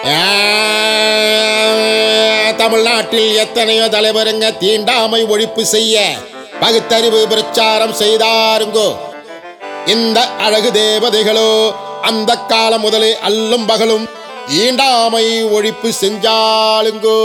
ஆ, தமிழ்நாட்டில் எத்தனையோ தலைவருங்க தீண்டாமை ஒழிப்பு செய்ய பகுத்தறிவு பிரச்சாரம் செய்தாருங்கோ இந்த அழகு தேவதைகளோ அந்த காலம் முதலே அல்லும் பகலும் தீண்டாமை ஒழிப்பு செஞ்சாலுங்கோ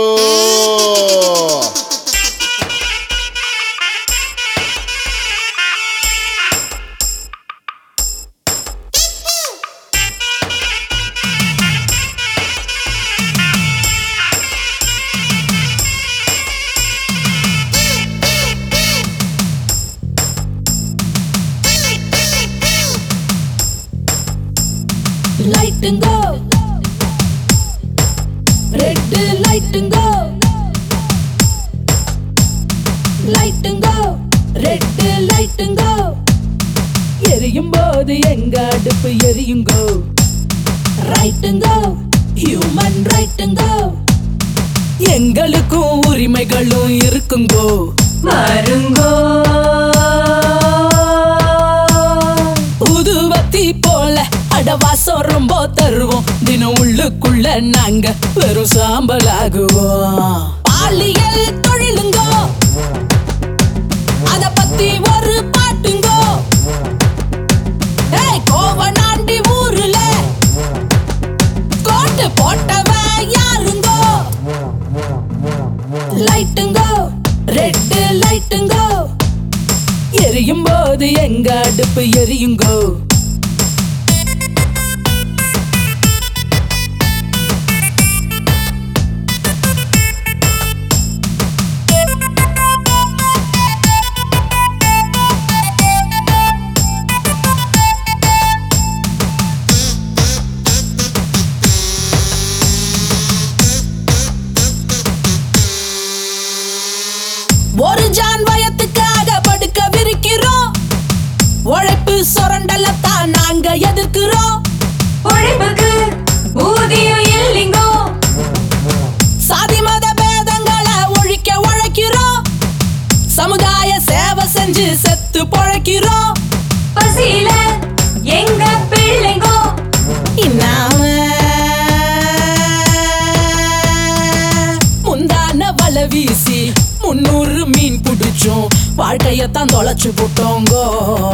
லைட்டுங்கோ ரெட் லைட்டுங்கோ லைட்டுங்கோ ரெட் லைட்டுங்கோ எரியும் போது எங்க அடுப்பு எரியுங்கோ ரைட்டுங்கோ ஹியூமன் ரைட்டுங்கோ எங்களுக்கும் உரிமைகளும் இருக்குங்கோ வருங்கோ உதுவத்தி போல அடவாசம் ரொம்ப தருவோம் தினம் உள்ளுக்குள்ள நாங்க வெறும் சாம்பல் ஆகுவோம் பாலியல் தொழிலுங்கோ அத பத்தி ஒரு பாட்டுங்கோ ஏய் கோவனாண்டி ஊருல கோட்டு போட்டவன் யாருங்கோ லைட்டுங்கோ ரெட் லைட்டுங்கோ எரியும் போது எங்க அடுப்பு எரியுங்கோ ஒரு ஜான் வயத்துக்காக படுக்க விரிக்கிறோம் உழைப்பு சுரண்டலத்தான் நாங்க எதிர்க்கிறோம் உழைப்புக்கு ஊதியம் இல்லைங்கோ சாதி மத பேதங்களை ஒழிக்க உழைக்கிறோம் சமுதாய சேவை செஞ்சு செத்து பொழைக்கிறோம் பசியில எங்க பிள்ளைங்கோ இன்னாம முந்தான வலை வீசி முன்னூறு மீன் புடிச்சோம் வாழ்க்கையத்தான் தொலைச்சு போட்டோங்கோ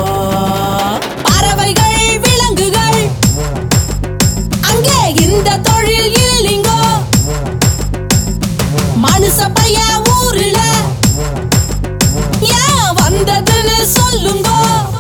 பறவைகள் விலங்குகள் அங்கே இந்த தொழில் இல்லைங்கோ மனுஷ பையன் ஊருல ஏன் வந்ததுன்னு சொல்லுங்கோ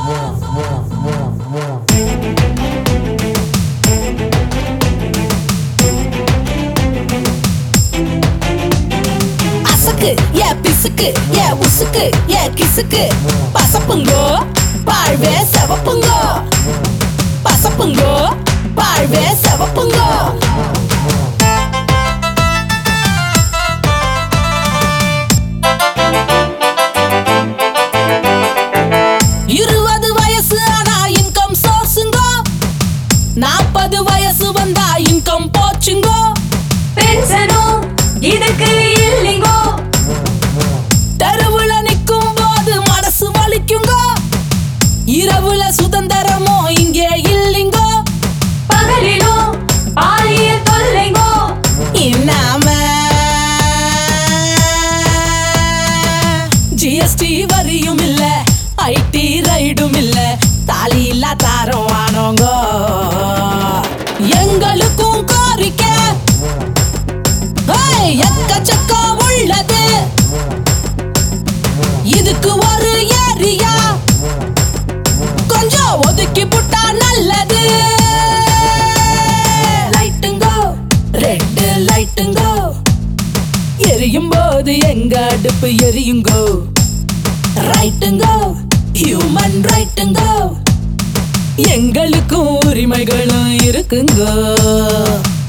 அசக்கு ஏ பிசுக்கு ஏ உசுக்கு ஏ கிசுக்கு பசப்புங்கோ வாழ்வே செவப்புங்கோ பசப்புங்கோ வாழ்வே செவப்புங்கோ இருபது வயசு ஆனா இன்கம் சோர்ஸுங்கோ நாற்பது வயசு வந்தா இன்கம் போச்சுங்கோ பென்ஷனும் இதுக்கு இல்லைங்கோ தெருவுல நிக்கும் போது மனசு வலிக்குங்கோ இரவுல சுதந்திரமோ இங்கே இல்லைங்கோ பகலிலும் பாலியல் தொல்லைங்கோ இன்னாம ஜிஎஸ்டி வரியும் இல்ல ஐடி ரைடும் இல்ல தாலி இல்ல தாரம் வானோங்கோ எங்களுக்கும் கோரிக்கை ஏய், எக்கச்சக்கம் உள்ளது இதுக்கு ஒரு ஏரியா கொஞ்சம் ஒதுக்கி புட்டா நல்லது லைட்டுங்கோ ரெட் லைட்டுங்கோ எரியும் போது எங்க அடுப்பு எரியுங்கோ ரைட்டுங்கோ ஹியூமன் ரைட்டுங்கோ எங்களுக்கும் உரிமைகளும் இருக்குங்கோ